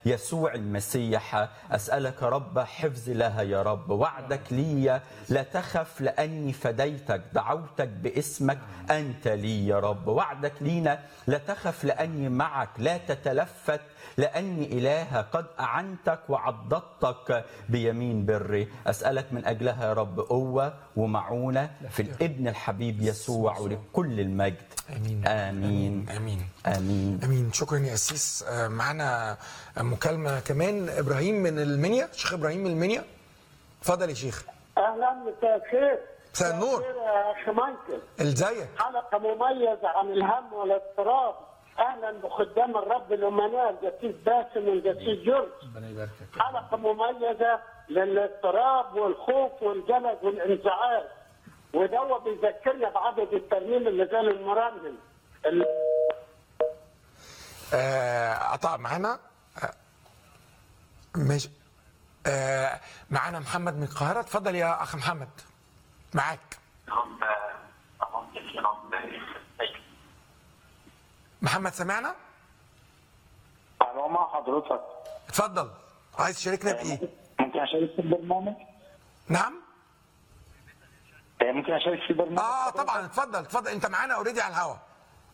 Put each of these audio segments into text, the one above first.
يسوع المسيح أسألك رب حفظ لها يا رب وعدك لي لا تخف لأني فديتك دعوتك باسمك أنت لي يا رب وعدك لينا لا تخف لأني معك لا تتلفت لأني إله قد أعنتك وعضدتك بيمين بري أسألك من أجلها يا رب قوة ومعونة في الابن الحبيب يسوع ولكل المجد آمين. آمين امين آمين امين شكرا يا اسيس آه، معانا مكالمه كمان ابراهيم من المنيا شيخ ابراهيم من المنيا اتفضل يا شيخ اهلا مساء الخير مساء النور. مساء الخير يا اخي مايكل ازيك حلقه مميزه عن الهم والاضطراب اهلا بخدام الرب الامناء القسيس باسم والقسيس جورج ربنا يباركك حلقه مميزه للاضطراب والخوف والقلق والانزعاج وده بيذكرنا بعدد الترميم اللي قال المرنم اللي آه، قطع معانا آه، ماشي آه، معانا محمد من القاهره اتفضل يا اخ محمد معاك محمد سمعنا الو مع حضرتك اتفضل عايز تشاركنا بايه ممكن اشارك في البرنامج؟ نعم آه، ممكن اشارك في البرنامج؟ اه طبعا اتفضل اتفضل انت معانا اوريدي على الهوا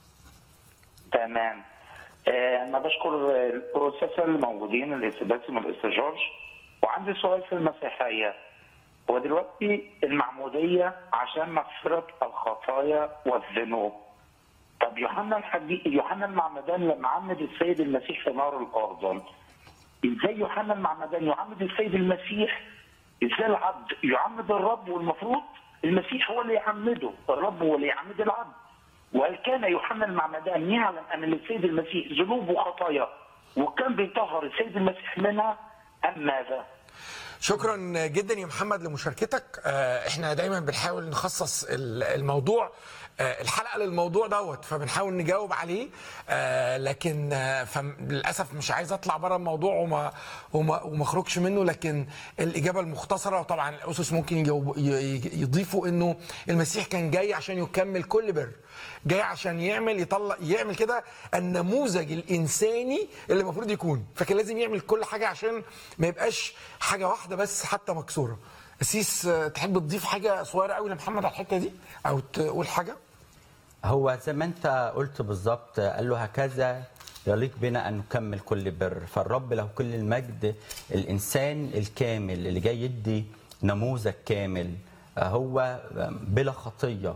تمام آه، انا بشكر البروفيسور الموجودين الاستاذ باسم والاستاذ جورج وعندي سؤال في المسيحيه هو دلوقتي المعموديه عشان مغفره الخطايا والذنوب طب يوحنا الحديث يوحنا المعمدان لما عمد السيد المسيح في نار الاردن ازاي يوحنا المعمدان يعمد السيد المسيح ازاي العبد يعمد الرب والمفروض المسيح هو اللي يعمده الرب هو اللي يعمد العبد وهل كان يوحنا المعمدان يعلم ان للسيد المسيح ذنوب وخطايا وكان بيطهر السيد المسيح منها ام ماذا؟ شكرا جدا يا محمد لمشاركتك آه، احنا دايما بنحاول نخصص ال- الموضوع آه، الحلقه للموضوع دوت فبنحاول نجاوب عليه آه، لكن آه، فم- للاسف مش عايز اطلع بره الموضوع وما وما وما اخرجش منه لكن الاجابه المختصره وطبعا الاسس ممكن يجاوب- ي- ي- يضيفوا انه المسيح كان جاي عشان يكمل كل بر جاي عشان يعمل يطلع يعمل كده النموذج الانساني اللي المفروض يكون فكان لازم يعمل كل حاجه عشان ما يبقاش حاجه واحده بس حتى مكسوره اسيس آه، تحب تضيف حاجه صغيره قوي لمحمد على الحته دي او تقول حاجه هو زي ما انت قلت بالظبط قال له هكذا يليق بنا ان نكمل كل بر فالرب له كل المجد الانسان الكامل اللي جاي يدي نموذج كامل هو بلا خطيه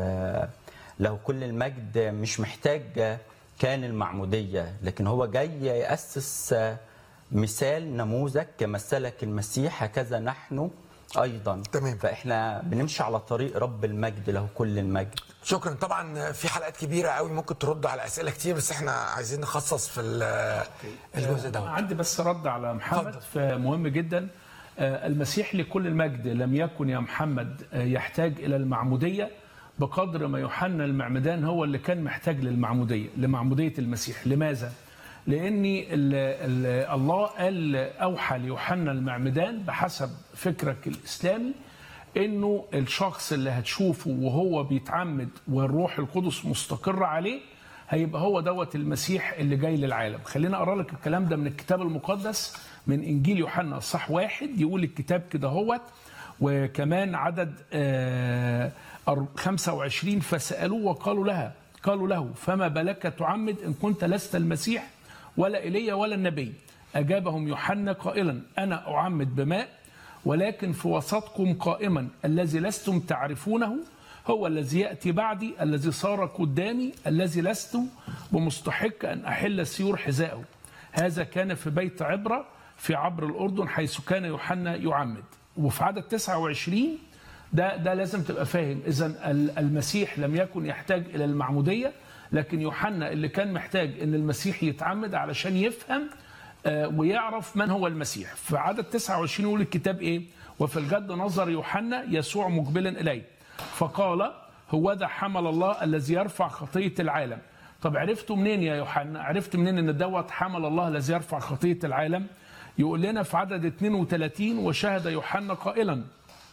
وله كل المجد مش محتاج كان المعموديه لكن هو جاي ياسس مثال نموذج كمثلك المسيح هكذا نحن ايضا تمام. فاحنا بنمشي على طريق رب المجد له كل المجد شكرا طبعا في حلقات كبيره قوي ممكن ترد على اسئله كتير بس احنا عايزين نخصص في ال- الجزء دوت عندي بس رد على محمد اتفضل. فمهم جدا آه، المسيح لكل المجد لم يكن يا محمد آه، يحتاج الى المعموديه بقدر ما يوحنا المعمدان هو اللي كان محتاج للمعموديه لمعموديه المسيح لماذا لان ال ال الله قال اوحى ليوحنا المعمدان بحسب فكرك الاسلامي انه الشخص اللي هتشوفه وهو بيتعمد والروح القدس مستقر عليه هيبقى هو دوت المسيح اللي جاي للعالم خلينا اقرا لك الكلام ده من الكتاب المقدس من انجيل يوحنا اصح واحد يقول الكتاب كده هوت وكمان عدد آه، أر- 25 فسالوه وقالوا لها قالوا له فما بالك تعمد ان كنت لست المسيح ولا ايليا ولا النبي اجابهم يوحنا قائلا انا اعمد بماء ولكن في وسطكم قائما الذي لستم تعرفونه هو الذي ياتي بعدي الذي صار قدامي الذي لست بمستحق ان احل سيور حذائه هذا كان في بيت عبره في عبر الاردن حيث كان يوحنا يعمد وفي عدد 29 ده ده لازم تبقى فاهم اذا المسيح لم يكن يحتاج الى المعموديه لكن يوحنا اللي كان محتاج ان المسيح يتعمد علشان يفهم آه، ويعرف من هو المسيح في عدد 29 يقول الكتاب ايه وفي الجد نظر يوحنا يسوع مقبلا اليه فقال هو ذا حمل الله الذي يرفع خطيه العالم طب عرفتوا منين يا يوحنا عرفت منين ان دوت حمل الله الذي يرفع خطيه العالم يقول لنا في عدد 32 وشهد يوحنا قائلا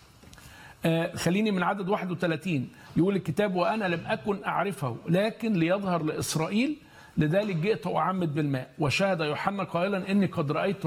آه، خليني من عدد 31 يقول الكتاب وانا لم اكن اعرفه لكن ليظهر لاسرائيل لذلك جئت أعمد بالماء وشهد يوحنا قائلا إني قد رأيت